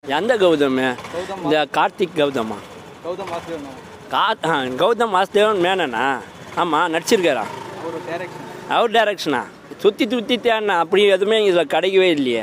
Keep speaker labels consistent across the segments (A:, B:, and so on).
A: எந்த கௌதம்
B: கௌதம்
A: இந்த கார்த்திக் கௌதமா
B: கௌதம் வாசுதேவன்
A: கா ஆ, கௌதம் வாசுதேவன் மேனனா ஆமாம் நடிச்சிருக்காரா
B: ஒரு டைரக்ஷன்
A: அவர் டைரக்ஷனா சுற்றி சுற்றி தேடினா அப்படி எதுவுமே இதில் கிடைக்கவே இல்லையே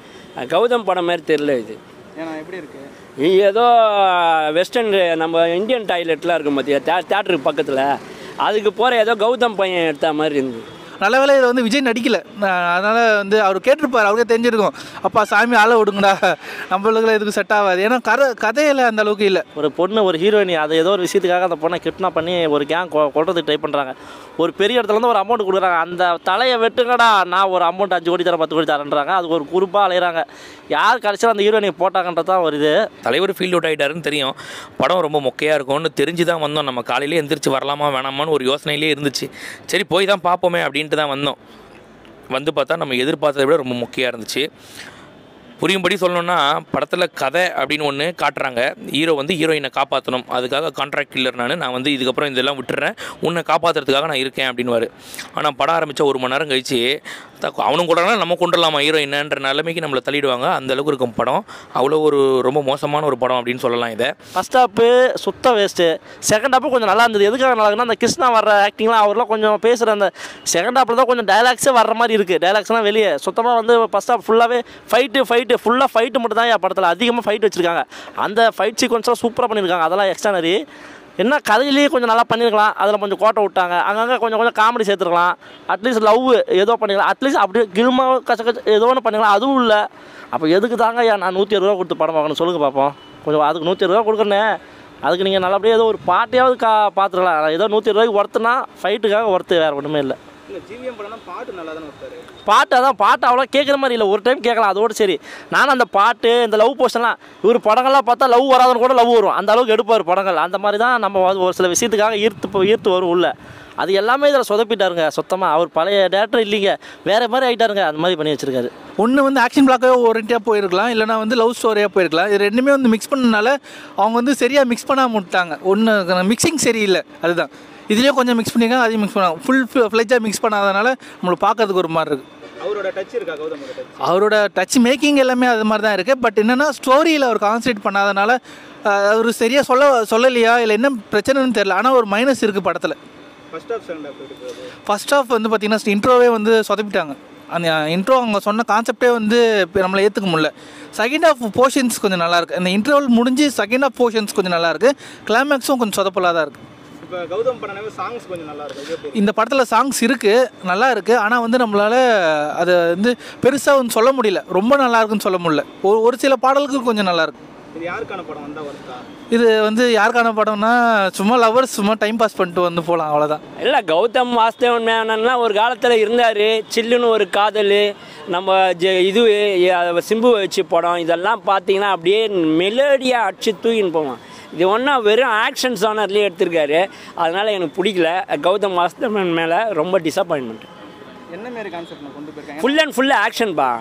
A: கௌதம் படம் மாதிரி தெரியல இது
B: ஏன்னா எப்படி இருக்கு
A: இது ஏதோ வெஸ்டர்ன் நம்ம இந்தியன் டாய்லெட்லாம் இருக்கும் பார்த்தியா தே தேட்டருக்கு பக்கத்தில் அதுக்கு போகிற ஏதோ கௌதம் பையன் எடுத்த மாதிரி இருந்தது
C: நல்ல வேளை இதில் வந்து விஜய் நடிக்கல நான் அதனால வந்து அவர் கேட்டிருப்பார் அவருக்கே தெரிஞ்சிருக்கும் அப்பா சாமி ஆள விடுங்கடா நம்மளுக்குலாம் எதுக்கு செட் ஆகாது ஏன்னா கதை கதையில அந்த அளவுக்கு இல்லை
D: ஒரு பொண்ணு ஒரு ஹீரோயினி அது ஏதோ ஒரு விஷயத்துக்காக அந்த பொண்ணை கிட்னாப் பண்ணி ஒரு கேங் கொள்றதுக்கு ட்ரை பண்ணுறாங்க ஒரு பெரிய இடத்துல இருந்து ஒரு அமௌண்ட் கொடுக்குறாங்க அந்த தலையை வெட்டுங்கடா நான் ஒரு அமௌண்ட் அஞ்சு கோடி தரேன் பத்து கோடி தரேன்றாங்க அதுக்கு ஒரு குரூப்பாக அலையிறாங்க யார் கடைசியில் அந்த ஹீரோயினை போட்டாங்கன்றது தான் ஒரு இது
E: தலைவர் ஃபீல்ட் அவுட் ஆகிட்டாருன்னு தெரியும் படம் ரொம்ப மொக்கையாக இருக்கும்னு தெரிஞ்சு தான் வந்தோம் நம்ம காலையிலே எந்திரிச்சு வரலாமா வேணாமான்னு ஒரு யோசனையிலே இருந்துச்சு சரி போய் தான் பார்ப்போமே அப்படின்ட்டு தான் வந்தோம் வந்து பார்த்தா நம்ம எதிர்பார்த்ததை விட ரொம்ப மொக்கையாக இருந்துச்சு புரியும்படி சொல்லணும்னா படத்தில் கதை அப்படின்னு ஒன்று காட்டுறாங்க ஹீரோ வந்து ஹீரோயினை காப்பாற்றணும் அதுக்காக கான்ட்ராக்ட் கில்லர் நான் நான் வந்து இதுக்கப்புறம் இதெல்லாம் விட்டுறேன் உன்னை காப்பாற்றுறதுக்காக நான் இருக்கேன் அப்படின்னுவார் ஆனால் படம் ஆரம்பித்த ஒரு மணி நேரம் கழிச்சு த- அவனும் கொண்டாடனா நம்ம கொண்டுடலாமா ஹீரோயின்ன்ற நிலைமைக்கு நம்மளை தள்ளிடுவாங்க அந்த அளவுக்கு இருக்கும் படம் அவ்வளோ ஒரு ரொம்ப மோசமான ஒரு படம் அப்படின்னு சொல்லலாம் இதை
D: ஃபஸ்ட் ஹாப்பு சுத்த வேஸ்ட்டு செகண்ட் ஹாப்பு கொஞ்சம் நல்லா இருந்தது எதுக்காக நல்லா இருக்குன்னா அந்த கிருஷ்ணா வர்ற ஆக்டிங்லாம் அவர்லாம் கொஞ்சம் பேசுகிற அந்த செகண்ட் ஹாப்பில் தான் கொஞ்சம் டைலாக்ஸே வர்ற மாதிரி இருக்குது டைலாக்ஸ்லாம் வெளியே சுத்தமாக வந்து ஃபஸ்ட் ஹாப் ஃபுல்லாகவே ஃபைட்டு ஃபைட்டு ஃபுல்லாக ஃபைட்டு மட்டும் தான் என் படத்தில் அதிகமாக ஃபைட் வச்சுருக்காங்க அந்த ஃபைட் சீக்வன்ஸ்லாம் சூப்பராக பண்ணியிருக்காங்க அதெல்லாம் எக்ஸ்ட்ரானரி என்ன கதையிலேயே கொஞ்சம் நல்லா பண்ணியிருக்கலாம் அதில் கொஞ்சம் கோட்டை விட்டாங்க அங்கங்கே கொஞ்சம் கொஞ்சம் காமெடி சேர்த்துருக்கலாம் அட்லீஸ்ட் லவ் ஏதோ பண்ணிக்கலாம் அட்லீஸ்ட் அப்படியே கிருமா கச்ச கச்ச ஏதோ ஒன்று பண்ணிக்கலாம் அதுவும் இல்லை அப்போ எதுக்கு தாங்க ஏன் நான் நூற்றி அறுபது ரூபா கொடுத்து படம் பார்க்கணும் சொல்லுங்கள் பார்ப்போம் கொஞ்சம் அதுக்கு நூற்றி ரூபா கொடுக்குறேனே அதுக்கு நீங்கள் நல்லபடியாக ஏதோ ஒரு பாட்டையாவது கா பார்த்துக்கலாம் ஏதோ நூற்றி ரூபாய்க்கு ஒர்த்துனா ஃபைட்டுக்காக ஒர்த்து வேறு ஒன்றுமே இல்லை
B: இல்லை ஜிவிஎம் படம்னா பாட்டு நல்லா தானே வைப்பாரு
D: பாட்டு அதான் பாட்டு அவ்வளோ கேட்குற மாதிரி இல்லை ஒரு டைம் கேட்கலாம் அதோட சரி நானும் அந்த பாட்டு இந்த லவ் போர்ஷன்லாம் இவர் படங்கள்லாம் பார்த்தா லவ் வராதுன்னு கூட லவ் வரும் அந்த அளவுக்கு எடுப்பார் படங்கள் அந்த மாதிரி தான் நம்ம வந்து ஒரு சில விஷயத்துக்காக ஈர்த்து போ- ஈர்த்து வரும் உள்ள அது எல்லாமே இதில் சொதப்பிட்டாருங்க சுத்தமாக அவர் பழைய டேரக்டர் இல்லைங்க வேறு மாதிரி ஆகிட்டாருங்க அந்த மாதிரி பண்ணி வச்சிருக்காரு
C: ஒன்று வந்து ஆக்ஷன் பிளாக்காக ஓரியன்ட்டாக போயிருக்கலாம் இல்லைனா வந்து லவ் ஸ்டோரியாக போயிருக்கலாம் இது ரெண்டுமே வந்து மிக்ஸ் பண்ணனால அவங்க வந்து சரியாக மிக்ஸ் பண்ணாம விட்டாங்க ஒன்று மிக்சிங் சரியில்லை அதுதான் இதுலேயும் கொஞ்சம் மிக்ஸ் பண்ணியிருக்காங்க அதையும் மிக்ஸ் பண்ணாங்க ஃபுல் ஃப்ளெஜாக மிக்ஸ் பண்ணாதனால நம்மளுக்கு பார்க்கறதுக்கு ஒரு மாதிரி இருக்குது
B: அவரோட டச் இருக்கா கௌதமோட டச்
C: அவரோட டச் மேக்கிங் எல்லாமே அது மாதிரி தான் இருக்குது பட் என்னென்னா ஸ்டோரியில் அவர் கான்சன்ட்ரேட் பண்ணாதனால அஹ், அவர் சரியாக சொல்ல சொல்லலையா இல்லை என்ன பிரச்சனைன்னு தெரியல ஆனால் ஒரு மைனஸ் இருக்குது படத்தில்
B: ஃபர்ஸ்ட் ஆஃப் செகண்ட் ஆஃப் எப்படி போகுது
C: ஃபர்ஸ்ட் ஆஃப் வந்து பார்த்தீங்கன்னா இன்ட்ரோவே வந்து சொதப்பிட்டாங்க அந்த இன்ட்ரோ அவங்க சொன்ன கான்செப்டே வந்து இப்ப நம்மளை ஏற்றுக்க முடியல செகண்ட் ஆஃப் போர்ஷன்ஸ் கொஞ்சம் நல்லா இருக்கு அந்த இன்டர்வல் முடிஞ்சு செகண்ட் ஆஃப் போர்ஷன்ஸ் கொஞ்சம் நல்லா இருக்கு கிளைமேக்ஸும் கொஞ்சம் சொதப்பலாக தான் இருக்கு
B: இப்போ கௌதம் படனாவே சாங்ஸ் கொஞ்சம் நல்லா இருக்கும் இது எப்படி
C: இந்த படத்தில் சாங்ஸ் இருக்குது நல்லா இருக்குது ஆனால் வந்து நம்மளால் அதை வந்து பெருசாக வந்து சொல்ல முடியல ரொம்ப நல்லா இருக்குன்னு சொல்ல முடியல ஒரு ஒரு சில பாடல்கள் கொஞ்சம் நல்லா இருக்கு
B: இது யாருக்கான படம் வந்தா வருதா
C: இது வந்து யாருக்கான படம்னா சும்மா லவர்ஸ் சும்மா டைம் பாஸ் பண்ணிட்டு வந்து போகலாம் அவ்வளோதான்
A: இல்லை கௌதம் வாசுதேவன் மேனன்லாம் ஒரு காலத்தில் இருந்தார் சில்லுன்னு ஒரு காதல் நம்ம ஜெ இது அஹ், சிம்பு வச்சு படம் இதெல்லாம் பார்த்தீங்கன்னா அப்படியே மெலோடியாக அடிச்சு தூக்கின்னு போவான் இது ஒன்றா வெறும் ஆக்ஷன் ஜானர்லேயே எடுத்திருக்காரு அதனால் எனக்கு பிடிக்கல கௌதம் வாசுதேவன் மேலே ரொம்ப டிசப்பாயின்மெண்ட்
B: என்ன மாரி கான்செப்ட் நான் கொண்டு போயிருக்கேன்
A: ஃபுல் அண்ட் ஃபுல்லு ஆக்ஷன்பா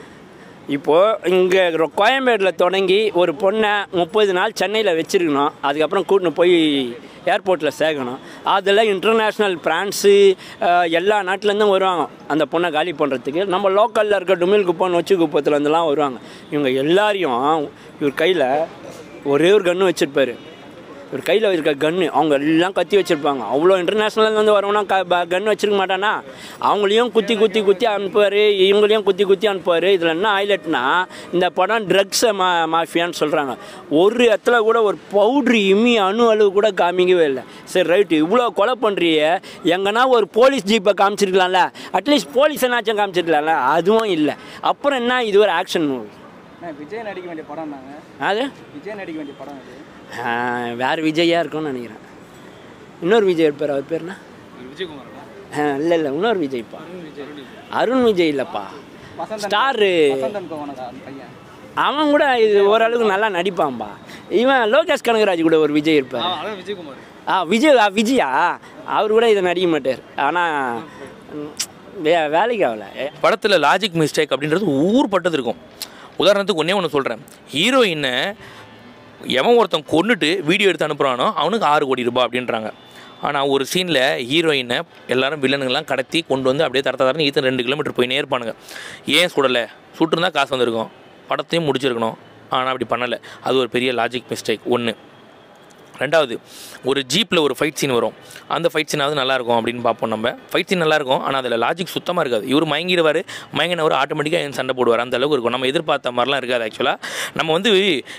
A: இப்போது இங்கே கோயம்பேடில் தொடங்கி ஒரு பொண்ணை முப்பது நாள் சென்னையில் வச்சுருக்கணும் அதுக்கப்புறம் கூட்டின்னு போய் ஏர்போர்ட்டில் சேர்க்கணும் அதில் இன்டர்நேஷ்னல் பிரான்ஸு எல்லா நாட்டிலேருந்தும் வருவாங்க அந்த பொண்ணை காலி பண்ணுறதுக்கு நம்ம லோக்கலில் இருக்க டுமில் குப்பம் நொச்சி குப்பத்துலேருந்துலாம் வருவாங்க இவங்க எல்லாரையும் இவர் கையில் ஒரே ஒரு கன்று வச்சுருப்பாரு ஒரு கையில் இருக்க கன்று அவங்க எல்லாம் கத்தி வச்சுருப்பாங்க அவ்வளோ இன்டர்நேஷ்னல்லேருந்து வரவனா க கன்று வச்சிருக்க மாட்டானா அவங்களையும் குத்தி குத்தி குத்தி அனுப்புவார் இவங்களையும் குத்தி குத்தி அனுப்புவார் இதில் என்ன ஹைலைட்னா இந்த படம் ட்ரக்ஸை மா மாஃபியான்னு சொல்கிறாங்க ஒரு இடத்துல கூட ஒரு பவுட்ரு இம்மி அணு அளவு கூட காமிக்கவே இல்லை சரி ரைட்டு இவ்வளோ கொலை பண்ணுறிய எங்கன்னா ஒரு போலீஸ் ஜீப்பை காமிச்சிருக்கலாம்ல அட்லீஸ்ட் போலீஸ் என்னாச்சும் காமிச்சிருக்கலாம்ல அதுவும் இல்லை அப்புறம் என்ன இது ஒரு ஆக்ஷன் மூவி
B: அண்ணா, விஜய் நடிக்க வேண்டிய படம் தாங்க
A: அது
B: விஜய் நடிக்க வேண்டிய படம் இது
A: ஆஹ் வேற விஜயா இருக்கும்னு நினைக்கிறேன் இன்னொரு விஜய் இருப்பார் அவர் பேர் என்ன இல்லை இல்லை இன்னொரு விஜய்ப்பா அருண் விஜய் இல்லைப்பா
B: வசந்தன்
A: ஸ்டாரு
B: வசந்தன் கோவனதா அந்த பையன்
A: அவன் கூட இது ஓரளவுக்கு நல்லா நடிப்பான்பா இவன் லோகேஷ் கனகராஜ் கூட ஒரு விஜய் இருப்பார் ஆ விஜய் ஆ, விஜயா அவர் கூட இதை நடிக்க மாட்டார் ஆனால் வே வேலைக்கு ஆகல
E: படத்தில் லாஜிக் மிஸ்டேக் அப்படின்றது ஊர்பட்டது இருக்கும் உதாரணத்துக்கு ஒன்றே ஒன்று சொல்கிறேன் ஹீரோயினை எவன் ஒருத்தன் கொன்னுட்டு வீடியோ எடுத்து அனுப்புகிறானோ அவனுக்கு ஆறு கோடி ரூபாய் அப்படின்றாங்க ஆனால் ஒரு சீனில் ஹீரோயினை எல்லாரும் வில்லனுங்கெல்லாம் கடத்தி கொண்டு வந்து அப்படியே தர தரன்னு ஈத்தன் ரெண்டு கிலோமீட்டர் போய் நேர்ப்பானுங்க ஏன் சுடலை சுட்டிருந்தா காசு வந்திருக்கும் படத்தையும் முடிச்சிருக்கணும் ஆனால் அப்படி பண்ணலை அது ஒரு பெரிய லாஜிக் மிஸ்டேக் ஒன்று ரெண்டாவது ஒரு ஜீப்பில் ஒரு ஃபைட் சீன் வரும் அந்த ஃபைட் சீனாவது நல்லாயிருக்கும் அப்படின்னு பார்ப்போம் நம்ம ஃபைட் சீன் நல்லாயிருக்கும் ஆனால் அதில் லாஜிக் சுத்தமாக இருக்காது இவர் மயங்கிடுவார் மயங்கினவர் ஆட்டோமேட்டிக்காக என் சண்டை போடுவார் அந்த அளவுக்கு இருக்கும் நம்ம எதிர்பார்த்த மாதிரிலாம் இருக்காது ஆக்சுவலாக நம்ம வந்து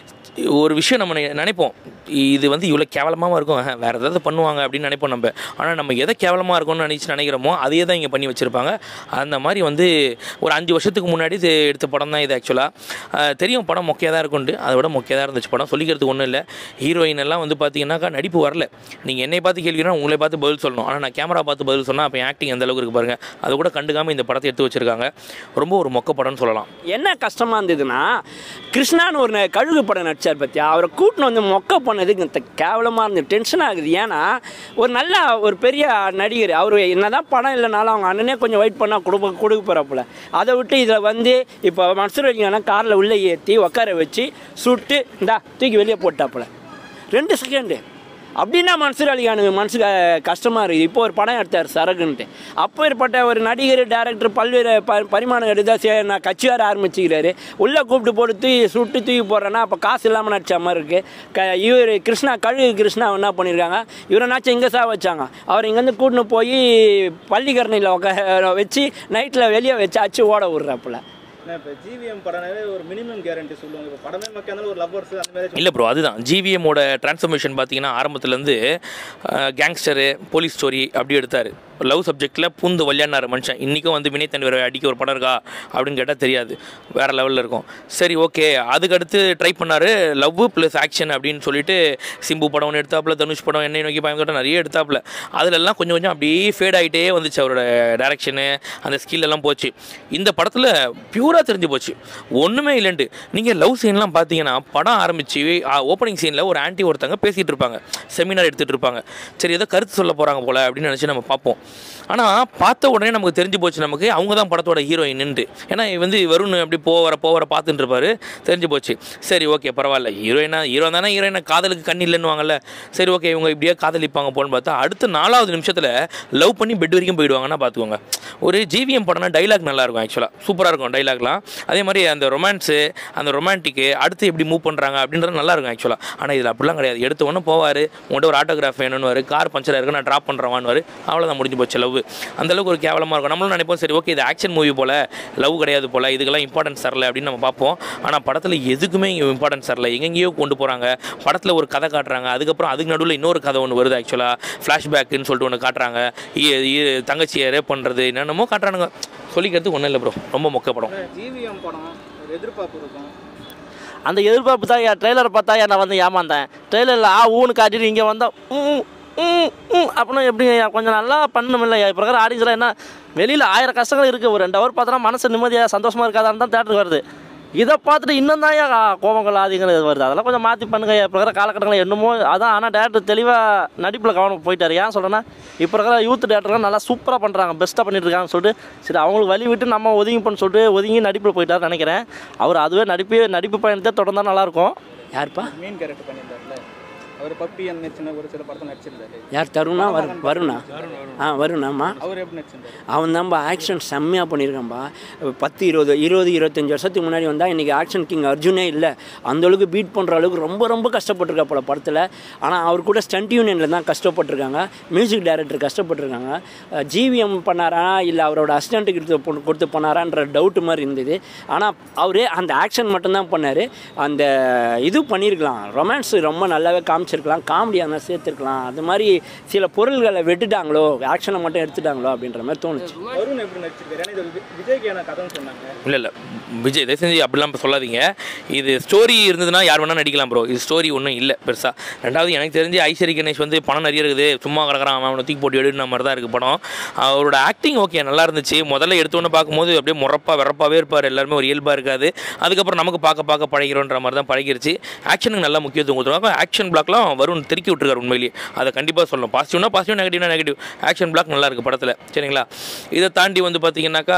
E: ஒரு விஷயம் நம்ம நி- நினைப்போம் இது வந்து இவ்வளோ கேவலமாக இருக்கும் ஆஹ், வேறு ஏதாவது பண்ணுவாங்க அப்படின்னு நினைப்போம் நம்ம ஆனால் நம்ம எதை கேவலமாக இருக்கும்னு நினச்சி நினைக்கிறோமோ அதையே தான் இங்கே பண்ணி வச்சுருப்பாங்க அந்த மாதிரி வந்து ஒரு அஞ்சு வருஷத்துக்கு முன்னாடி இது எடுத்த படம் தான் இது ஆக்சுவலாக தெரியும் படம் மொக்கையாக தான் இருக்கும்ட்டு அதை விட மொக்கையாக தான் இருந்துச்சு படம் சொல்லிக்கிறதுக்கு ஒன்றும் இல்லை ஹீரோயின் எல்லாம் வந்து பார்த்தீங்கன்னாக்கா நடிப்பு வரல நீங்கள் என்னை பார்த்து கேள்வினா உங்களை பார்த்து பதில் சொல்லணும் ஆனால் நான் கேமரா பார்த்து பதில் சொன்னால் அப்போ ஆக்டிங் எந்த அளவுக்கு இருக்கு பாருங்க அதை கூட கண்டுக்காமல் இந்த படத்தை எடுத்து வச்சிருக்காங்க ரொம்ப ஒரு மொக்க படம்னு சொல்லலாம்
A: என்ன கஷ்டமாக இருந்ததுன்னா கிருஷ்ணான்னு ஒரு ந- கழுகு படம் நடிச்சார் பத்தியா அவரை கூட்டின்னு வந்து மொக்க பண்ணதுக்கு இந்த கேவலமாக இருந்து டென்ஷன் ஆகுது ஏன்னா ஒரு நல்ல ஒரு பெரிய நடிகர் அவர் என்னதான் படம் இல்லைனாலும் அவங்க அண்ணனே கொஞ்சம் வெயிட் பண்ணால் கொடுக்க கொடுக்க போகிறாப்புல அதை விட்டு இதில் வந்து இப்போ மன்சூர் அலிகான காரில் உள்ளே ஏற்றி உட்கார வச்சு சுட்டு இந்தா தூக்கி வெளியே போட்டாப்புல ரெண்டு செகண்டு அப்படின்னா மன்சூர் அலிகானுக்கு மனசு க- கஷ்டமா இருக்குது இப்போ ஒரு படம் எடுத்தார் சரகுன்ட்டு அப்போ ஏற்பட்ட ஒரு நடிகர் டேரக்டர் பல்வேறு ப பரிமாணம் எடுத்தா சரி நான் கட்சி வேறு ஆரம்பிச்சுக்கிறாரு உள்ளே கூப்பிட்டு போட்டு தூக்கி சுட்டு தூக்கி போடுறேன்னா அப்போ காசு இல்லாமல் நடிச்ச மாதிரி இருக்குது க இவர் கிருஷ்ணா கழுகு கிருஷ்ணா என்ன பண்ணியிருக்காங்க இவரை நாச்சும் இங்கே சா வச்சாங்க அவர் இங்கேருந்து கூட்டின்னு போய் பள்ளிக்கரணையில் உட்கா வச்சு நைட்டில் வெளியே வச்சு அச்சு ஓட விட்றாப்புல
B: நான் இப்போ ஜிவிஎம் படம்னாலே ஒரு மினிமம் கேரண்டி சொல்லுவாங்க இப்போ படமே மக்கள் ஒரு லவ்வர்ஸ் அந்த மாதிரி
E: இல்லை ப்ரோ அதுதான் ஜிவிஎம்மோட டிரான்ஸ்ஃபர்மேஷன் பார்த்தீங்கன்னா ஆரம்பத்துலேருந்து கேங்ஸ்டரு போலீஸ் ஸ்டோரி அப்படி எடுத்தார் லவ் சப்ஜெக்டில் பூந்து விளையாடினார் மனுஷன் இன்றைக்கும் வந்து வினய் தன்வீரை அடிக்க ஒரு படம் இருக்கா அப்படின்னு கேட்டால் தெரியாது வேறு லெவலில் இருக்கும் சரி ஓகே அதுக்கடுத்து ட்ரை பண்ணார் லவ் ப்ளஸ் ஆக்ஷன் அப்படின்னு சொல்லிட்டு சிம்பு படம் ஒன்று எடுத்தாப்புல தனுஷ் படம் என்னை நோக்கி பயந்தோட்டம் நிறைய எடுத்தாப்புல அதுலெல்லாம் கொஞ்சம் கொஞ்சம் அப்படியே ஃபேட் ஆகிட்டே வந்துச்சு அவரோட டேரக்ஷனு அந்த ஸ்கில் எல்லாம் போச்சு இந்த படத்தில் பியூராக தெரிஞ்சு போச்சு ஒன்றுமே இல்லைன்ட்டு நீங்கள் லவ் சீன்லாம் பார்த்தீங்கன்னா படம் ஆரம்பித்து ஓப்பனிங் சீனில் ஒரு ஆன்ட்டி ஒருத்தங்க பேசிகிட்டு இருப்பாங்க செமினார் எடுத்துகிட்டு இருப்பாங்க சரி ஏதோ கருத்து சொல்ல போகிறாங்க போல் அப்படின்னு நினச்சி நம்ம பார்ப்போம் ஆனால் பார்த்த உடனே நமக்கு தெரிஞ்சு போச்சு நமக்கு அவங்க தான் படத்தோட ஹீரோயின்னு ஏன்னா இவ வந்து வருண் அப்படி போவர போவர பார்த்துட்டு இருப்பாரு தெரிஞ்சு போச்சு சரி ஓகே பரவாயில்ல ஹீரோயினா ஹீரோ தானே ஹீரோயினை காதலுக்கு கண்ணு இல்லைன்னுவாங்கல்ல சரி ஓகே இவங்க இப்படியே காதலிப்பாங்க போன்னு பார்த்தா அடுத்த நாலாவது நிமிஷத்தில் லவ் பண்ணி பெட் வரைக்கும் போயிடுவாங்கன்னா பார்த்துக்கோங்க ஒரு ஜிவிஎம் படம்னா டைலாக் நல்லா இருக்கும் ஆக்சுவலாக சூப்பராக இருக்கும் டைலாக்லாம் அதே மாதிரி அந்த ரொமான்ஸு அந்த ரொமான்டிக்கு அடுத்து எப்படி மூவ் பண்ணுறாங்க அப்படின்றது நல்லா இருக்கும் ஆக்சுவலாக ஆனால் இதில் அப்படிலாம் கிடையாது எடுத்த உடனே போவார் உங்கள்கிட்ட ஒரு ஆட்டோகிராஃப் வேணும்னு கார் பஞ்சர் இருக்கு நான் ட்ராப் பண்ணுறவான்னு அவ்வளோதான் முடிஞ்சு போச்சு லவ் அந்த அளவுக்கு ஒரு கேவலமாக இருக்கும் நம்மளும் நினைப்போம் சரி ஓகே இது ஆக்ஷன் மூவி போல் லவ் கிடையாது போல் இதுக்கெல்லாம் இம்பார்ட்டன்ஸ் தரல அப்படின்னு நம்ம பார்ப்போம் ஆனால் படத்தில் எதுக்குமே இங்கே இம்பார்ட்டன்ஸ் தரல எங்கெங்கேயோ கொண்டு போகிறாங்க படத்தில் ஒரு கதை காட்டுறாங்க அதுக்கப்புறம் அதுக்கு நடுவில் இன்னொரு கதை ஒன்று வருது ஆக்சுவலாக ஃப்ளாஷ்பேக்குன்னு சொல்லிட்டு ஒன்று காட்டுறாங்க இ- இ- தங்கச்சியை ரேப் பண்ணுறது என்னென்னமோ காட்டுறானுங்க சொல்லிக்கிறதுக்கு ஒன்றும் இல்லை ப்ரோ ரொம்ப மொக்க படம்
B: ஜிவிஎம் படம் ஒரு எதிர்பார்ப்பு இருக்கும்
D: அந்த எதிர்பார்ப்பு தான் என் ட்ரெய்லரை பார்த்தா ஏன் நான் வந்து ஏமாந்தேன் ட்ரெய்லரில் ஆ ஊன்னு காட்டிட்டு இங்கே வந்தால் ம் ம் ம் அப்படின்னா எப்படிங்க ஐயா கொஞ்சம் நல்லா பண்ணணுமில்ல இப்போ இருக்கிற ஆடியன்ஸ்லாம் என்ன வெளியில் ஆயிரம் கஷ்டங்கள் இருக்குது ஒரு ரெண்டு ஹவர் பார்த்தோன்னா மனசு நிம்மதியாக சந்தோஷமாக இருக்காதான்னு தான் தேட்டருக்கு வருது இதை பார்த்துட்டு இன்னும் தான் ஏன் கோபங்கள் ஆதிகள் இது வருது அதெல்லாம் கொஞ்சம் மாற்றி பண்ணுங்க இப்போ இருக்கிற காலகட்டங்களில் என்னமோ அதான் ஆனால் டேரக்டர் தெளிவாக நடிப்பில் கவனம் போயிட்டார் ஏன் சொல்கிறேன்னா இப்போ இருக்கிற யூத் டேரக்டர்லாம் நல்லா சூப்பராக பண்ணுறாங்க பெஸ்ட்டாக பண்ணிட்டு இருக்காங்கன்னு சொல்லிட்டு சரி அவங்களுக்கு வழி விட்டு நம்ம ஒதுங்கி பண்ண சொல்லிட்டு ஒதுங்கி நடிப்பில் போயிட்டாருன்னு நினைக்கிறேன் அவர் அதுவே நடிப்பு நடிப்பு பயணத்தை தொடர்ந்தா நல்லாயிருக்கும்
A: யாருப்பா
B: மெயின் கேரக்டர் பண்ணியிருந்தாருல அவர் பப்பி அந்த மாதிரி சின்ன ஒரு சில படத்தில் நடிச்சிருந்தாரு
A: யார் தருணா வரு வருணா ஆ வருணாம்மா
B: அவர் எப்படி நடிச்சிருந்தாரு
A: அவன் தான்ப்பா ஆக்ஷன் செம்மையாக பண்ணியிருக்கான்ப்பா பத்து இருபது இருபது இருபத்தஞ்சி வருஷத்துக்கு முன்னாடி வந்தால் இன்றைக்கி ஆக்ஷன் கிங் அர்ஜுனே இல்லை அந்த அளவுக்கு பீட் பண்ணுற அளவுக்கு ரொம்ப ரொம்ப கஷ்டப்பட்டிருக்கா போல படத்தில் ஆனால் அவர் கூட ஸ்டண்ட் யூனியனில் தான் கஷ்டப்பட்டிருக்காங்க மியூசிக் டைரக்டர் கஷ்டப்பட்டிருக்காங்க ஜிவிஎம் பண்ணாரா இல்லை அவரோட அசிஸ்டண்ட்டுக்கு கொடுத்து பொ- கொடுத்து பண்ணாரான்ற டவுட்டு மாதிரி இருந்தது ஆனால் அவரே அந்த ஆக்ஷன் மட்டும்தான் பண்ணார் அந்த இது பண்ணியிருக்கலாம் ரொமான்ஸ் ரொம்ப நல்லாவே காமிச்சிருக்கலாம் காமெடியாக இருந்தால் சேர்த்துருக்கலாம் அது மாதிரி சில பொருள்களை வெட்டுட்டாங்களோ ஆக்ஷனை மட்டும் எடுத்துட்டாங்களோ அப்படின்ற மாதிரி தோணுச்சு
B: வருண் எப்படி நடிச்சிருக்காரு ஏன்னா இது வி- விஜய்க்கான கதைன்னு சொன்னாங்க
E: இல்லை இல்லை விஜய் தயவு செஞ்சு அப்படிலாம் சொல்லாதீங்க இது ஸ்டோரி இருந்ததுன்னா யார் வேணால் நடிக்கலாம் ப்ரோ இது ஸ்டோரி ஒன்றும் இல்லை பெருசாக ரெண்டாவது எனக்கு தெரிஞ்சு ஐஸ்வரி கணேஷ் வந்து பணம் நிறைய இருக்குது சும்மா கிடக்குறான் அவன் அவனை தூக்கி போட்டு எடுன மாதிரி தான் இருக்குது படம் அவரோட ஆக்டிங் ஓகே நல்லா இருந்துச்சு முதல்ல எடுத்தோன்னே பார்க்கும்போது அப்படியே முறப்பா வெறப்பாவே இருப்பார் எல்லாருமே ஒரு இயல்பாக இருக்காது அதுக்கப்புறம் நமக்கு பார்க்க பார்க்க பழகிறோன்ற மாதிரி தான் பழகிருச்சு ஆக்ஷனுக்கு நல்லா முக்கியத்துவம் கொடுத்துருவாங்க ஆக்ஷன் பிளாக்லாம் வரும் தெருக்கி விட்டுருக்காரு உண்மையிலேயே அதை கண்டிப்பாக சொல்லணும் பாசிட்டிவ்னா பாசிட்டிவ் நெகட்டிவ்னா நெகட்டிவ் ஆக்ஷன் பிளாக் நல்லா இருக்குது படத்தில் சரிங்களா இதை தாண்டி வந்து பார்த்தீங்கன்னாக்கா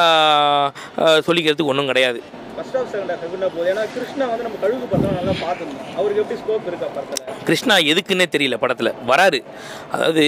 E: அஹ், சொல்லிக்கிறதுக்கு ஒன்றும் கிடையாது
B: ஃபர்ஸ்ட் ஆஃப் செகண்ட் ஆஃப் எப்படின்னா போகுது ஏன்னா கிருஷ்ணா வந்து நம்ம கழுகு படத்தில் நல்லா பார்த்துருந்தோம் அவருக்கு எப்படி ஸ்கோப் இருக்கா படத்தில்
E: கிருஷ்ணா எதுக்குன்னே தெரியல படத்தில் வராரு அதாவது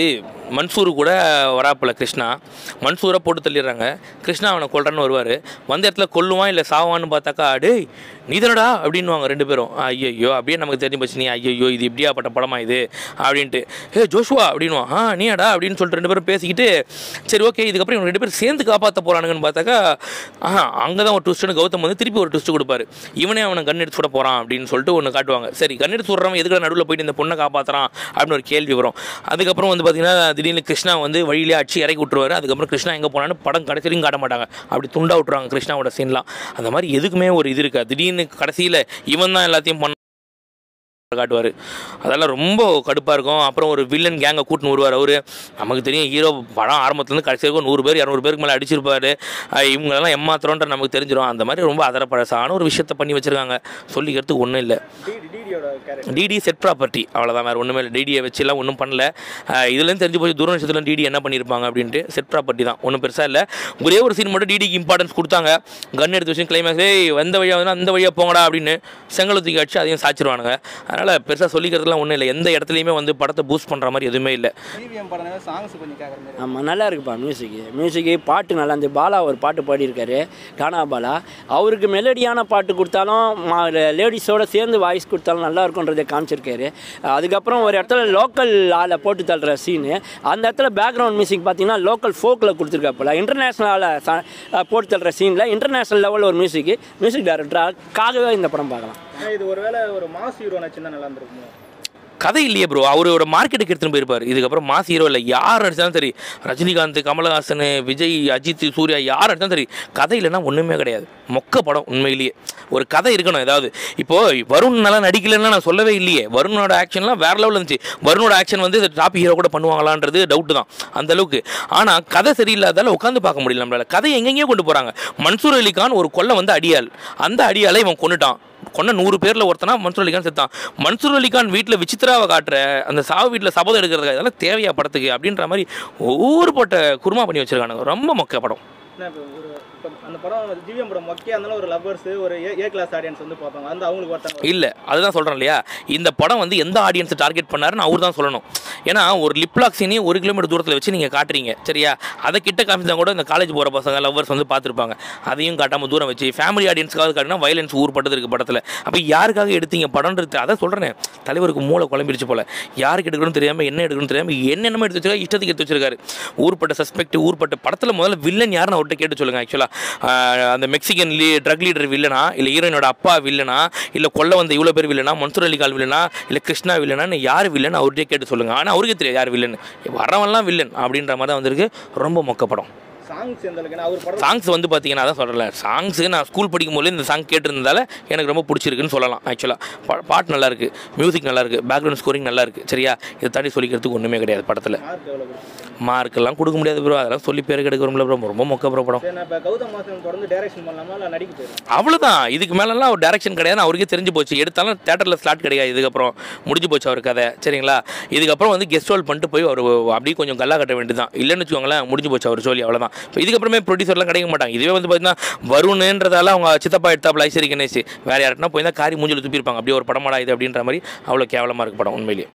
E: மன்சூர் கூட வராப்பில் கிருஷ்ணா மன்சூரை போட்டு தள்ளிடுறாங்க கிருஷ்ணா அவனை கொல்றன்னு வருவார் வந்த இடத்துல கொல்லுவான் இல்லை சாவான்னு பார்த்தாக்கா டேய் நீதனடா அப்படின்னுவாங்க ரெண்டு பேரும் ஐயோ அப்படியே நமக்கு தெரிஞ்சு போச்சு நீ ஐயோ இது இப்படியாப்பட்ட படமா இது அப்படின்ட்டு ஏ ஜோஷுவா அப்படின்னுவான் ஆ நீயாடா அப்படின்னு சொல்லிட்டு ரெண்டு பேரும் பேசிக்கிட்டு சரி ஓகே இதுக்கப்புறம் இவங்க ரெண்டு பேரும் சேர்ந்து காப்பாற்ற போகிறானுங்கன்னு பார்த்தாக்கா ஆஹா அங்கே தான் ஒரு ட்விஸ்ட்னு கௌதம் வந்து திருப்பி ஒரு ட்விஸ்ட் கொடுப்பாரு இவனே அவனை கன் எடுத்து சுட போகிறான் அப்படின்னு சொல்லிட்டு ஒன்று காட்டுவாங்க சரி கன் எடுத்து சுடுறவன் எதுக்கு நடுவில் போயிட்டு இந்த பொண்ணை காப்பாற்றுறான் அப்படின்னு ஒரு கேள்வி வரும் அதுக்கப்புறம் வந்து பார்த்தீங்கன்னா திடீர்னு கிருஷ்ணா வந்து வழியிலே அடிச்சு இறக்கி விட்டுருவாரு அதுக்கப்புறம் கிருஷ்ணா எங்கே போனான்னு படம் கடைசிலையும் காட்ட மாட்டாங்க அப்படி துண்டா விட்டுருவாங்க கிருஷ்ணாவோட சீன்லாம் அந்த மாதிரி எதுக்குமே ஒரு இது இருக்கா திடீர்னு கடைசியில் இவன் தான் எல்லாத்தையும் பண்ண காட்டுவார் அதெல்லாம் ரொம்ப கடுப்பாக இருக்கும் அப்புறம் ஒரு வில்லன் கேங்கை கூட்டின்னு வருவார் அவர் நமக்கு தெரியும் ஹீரோ படம் ஆரம்பத்துலேருந்து கடைசி வரைக்கும் நூறு பேர் இரநூறு பேருக்கு மேலே அடிச்சிருப்பாரு அஹ் இவங்களெல்லாம் ஏமாத்துறோன்ற நமக்கு தெரிஞ்சிடும் அந்த மாதிரி ரொம்ப அதரப்பழசான ஒரு விஷயத்த பண்ணி வச்சுருக்காங்க சொல்லிக்கிறதுக்கு ஒன்றும் இல்லை
B: டிடி டிடியோட கேரக்டர்
E: டிடி செட் ப்ராப்பர்ட்டி அவ்வளோதான் வேறு ஒன்றுமே இல்லை டிடியை வச்சுலாம் ஒன்றும் பண்ணல அஹ் இதுலேருந்து தெரிஞ்சு போய் தூர விஷயத்துல டிடி என்ன பண்ணியிருப்பாங்க அப்படின்ட்டு செட் ப்ராப்பர்ட்டி தான் ஒன்றும் பெருசாக இல்லை ஒரே ஒரு சீன் மட்டும் டிடிக்கு இம்பார்ட்டன்ஸ் கொடுத்தாங்க கன் எடுத்து வச்சு கிளைமேக்ஸ் ஏய் எந்த வழியாக வந்து அந்த வழியாக போங்கடா அப்படின்னு செங்கலை தூக்கி அடிச்சு அதையும் சாச்சிருவானுங்க அதனால் பெருசாக சொல்லிக்கிறதுலாம் ஒன்றும் இல்லை எந்த இடத்துலையுமே வந்து படத்தை பூஸ்ட் பண்ணுற மாதிரி எதுவுமே இல்லை
B: டிவிஎம் படம் சாங்ஸ் கொஞ்சம் கேட்குற மாதிரி
A: ஆமாம் நல்லா இருக்குப்பா மியூசிக்கு மியூசிக்கு பாட்டு நல்லா இருந்துச்சு பாலா ஒரு பாட்டு பாடியிருக்காரு கானா பாலா அவருக்கு மெலடியான பாட்டு கொடுத்தாலும் லேடிஸோட சேர்ந்து வாய்ஸ் கொடுத்தாலும் நல்லா இருக்குன்றதை காமிச்சிருக்காரு அதுக்கப்புறம் ஒரு இடத்துல லோக்கல் ஆளை போட்டு தள்ளுற சீனு அந்த இடத்துல பேக்ரவுண்ட் மியூசிக் பார்த்தீங்கன்னா லோக்கல் ஃபோக்கில் கொடுத்துருக்காப்புல இன்டர்நேஷ்னல் ஆளை போட்டு தள்ளுற சீனில் இன்டர்நேஷ்னல் லெவலில் ஒரு மியூசிக்கு மியூசிக் டைரக்டராகவே இந்த படம் பார்க்கலாம்
B: ஆனா இது ஒருவேளை ஒரு மாஸ் ஹீரோ நச்சுன்னா நல்லா இருந்திருக்குமோ
E: கதை இல்லையே ப்ரோ அவரோட மார்க்கெட்டுக்கு எடுத்துன்னு போயிருப்பார் இதுக்கப்புறம் மாஸ் ஹீரோ இல்லை யார் நடிச்சாலும் சரி ரஜினிகாந்த் கமலஹாசன் விஜய் அஜித் சூர்யா யார் நடிச்சாலும் சரி கதை இல்லைன்னா ஒன்றுமே கிடையாது மொக்க படம் உண்மையிலேயே ஒரு கதை இருக்கணும் ஏதாவது இப்போ வருண் நல்லா நடிக்கலைன்னா நான் சொல்லவே இல்லையே வருணோட ஆக்ஷன்லாம் வேற லெவலில் இருந்துச்சு வருணோட ஆக்ஷன் வந்து டாப் ஹீரோ கூட பண்ணுவாங்களான்றது டவுட் தான் அந்த அளவுக்கு ஆனால் கதை சரியில்லாதால உட்காந்து பார்க்க முடியல நம்மளால கதை எங்கெங்கேயோ கொண்டு போகிறாங்க மன்சூர் அலிகான் ஒரு கொல்லை வந்து அடியாள் அந்த அடியாலை இவன் கொண்டுட்டான் கொன்ன நூறு பேரில் ஒருத்தனா மன்சூர் அலிகான் செத்தான் மன்சூர் அலிகான் வீட்டில் விசித்திராவை காட்டுற அந்த சாவு வீட்டில் சபதம் எடுக்கிறது இதெல்லாம் தேவையா படத்துக்கு அப்படின்ற மாதிரி ஒவ்வொரு போட்ட குருமா பண்ணி வச்சிருக்கானுங்க ரொம்ப மொக்க படம்
B: என்ன இப்போ ஒரு இப்போ அந்த படம் ஜிவிஎம் படம் மொக்கையாக இருந்தாலும் ஒரு லவ்வர்ஸ் ஒரு ஏ ஏ கிளாஸ் ஆடியன்ஸ் வந்து பார்ப்பாங்க அந்த அவங்களுக்கு ஒருத்தங்க
E: இல்லை அதுதான் சொல்கிறேன் இல்லையா இந்த படம் வந்து எந்த ஆடியன்ஸை டார்கெட் பண்ணாருன்னு அவர் தான் சொல்லணும் ஏன்னா ஒரு லிப்லாக் சீனையும் ஒரு கிலோமீட்டர் தூரத்தில் வச்சு நீங்கள் காட்டுறீங்க சரியா அதை கிட்ட காமிச்சா கூட இந்த காலேஜ் போகிற பசங்க லவ்வர்ஸ் வந்து பார்த்துருப்பாங்க அதையும் காட்டாமல் தூரம் வச்சு ஃபேமிலி ஆடியன்ஸ்க்காக காட்டினா வயலன்ஸ் ஊர்பட்டது இருக்கு படத்தில் அப்போ யாருக்காக எடுத்தீங்க படம்ன்றது அதை சொல்கிறேன் தலைவருக்கு மூளை குழம்பிருச்சு போல யாருக்கு எடுக்கணும்னு தெரியாமல் என்ன எடுக்கணும்னு தெரியாமல் என்னென்னமோ எடுத்து வச்சிருக்காரு இஷ்டத்துக்கு எடுத்து வச்சிருக்காரு ஊர்பட்ட சஸ்பெக்ட் ஊர்பட்ட படத்தில் முதல்ல வில்லன் யாருன்னு அவர்கிட்ட கேட்டு சொல்லுங்க ஆக்சுவலாக அந்த மெக்சிகன் லீ ட்ரக் லீடர் வில்லனா இல்லை ஹீரோயினோட அப்பா வில்லனா இல்லை கொல்ல வந்த இவ்வளோ பேர் வில்லனா மன்சூர் அலிகால் வில்லனா இல்லை கிருஷ்ணா வில்லனா யார் வில்லன் அவர்கிட்டயே கேட்டு சொல்லுங்க ஆனால் அவருக்கு தெரியாது யார் வில்லன் வரவன்லாம் வில்லன் அப்படின்ற மாதிரி தான் வந்திருக்கு ரொம்ப மொக்க படம்
B: சாங்ஸ் எந்த அளவுக்கு ஏன்னா அவர் படம்
E: சாங்ஸ் வந்து பார்த்தீங்கன்னா அதான் சொல்கிறேன் சாங்ஸு நான் ஸ்கூல் படிக்கும் போது இந்த சாங் கேட்டிருந்ததால எனக்கு ரொம்ப பிடிச்சிருக்குன்னு சொல்லலாம் ஆக்சுவலாக பாட்டு நல்லா இருக்கு மியூசிக் நல்லா இருக்கு பேக்ரவுண்ட் ஸ்கோரிங் நல்லா இருக்கு சரியா இதை தாண்டி சொல்லிக்கிறதுக்கு ஒன்றுமே கிடையாது படத்தில்
B: மார்க் எவ்வளோ கொடுத்துருக்கீங்க
E: மார்க்கெல்லாம் கொடுக்க முடியாது ப்ரோ அதெல்லாம் சொல்லி பேர் கிடைக்கிறோம்ல ப்ரோ ரொம்ப மொக்க ப்ரோ படம்
B: சரி நான் இப்போ கௌதம் மாசன் தொடர்ந்து டைரக்ஷன் பண்ணலாமா இல்லை நடிக்க போயிடும்
E: அவ்வளோதான் இதுக்கு மேலெல்லாம் ஒரு டேரக்ஷன் கிடையாது அவருக்கே தெரிஞ்சு போச்சு எடுத்தாலும் தேட்டரில் ஸ்லாட் கிடையாது இதுக்கப்புறம் முடிஞ்சு போச்சு அவர் கதை சரிங்களா இதுக்கப்புறம் வந்து கெஸ்ட் ரோல் பண்ணிட்டு போய் அவர் அப்படியே கொஞ்சம் கல்லா கட்ட வேண்டியதுதான் இல்லைன்னு வச்சுக்கோங்களேன் முடிஞ்சு போச்சு அவர் சொல்லி அவ்வளோதான் இப்போ இதுக்கப்புறமே ப்ரொடியூசர்லாம் கிடைக்க மாட்டாங்க இதுவே வந்து பார்த்தீங்கன்னா வருணுன்றதால அவங்க சித்தப்பா எடுத்தாப்புல ஐஸ்வரி கணேஷ் வேறு யார்ட்டனா போய் தான் காரி மூஞ்சில் துப்பியிருப்பாங்க அப்படியே ஒரு படமாடா இது அப்படின்ற மாதிரி அவ்வளோ கேவலமாக இருக்கு படம் உண்மையிலேயே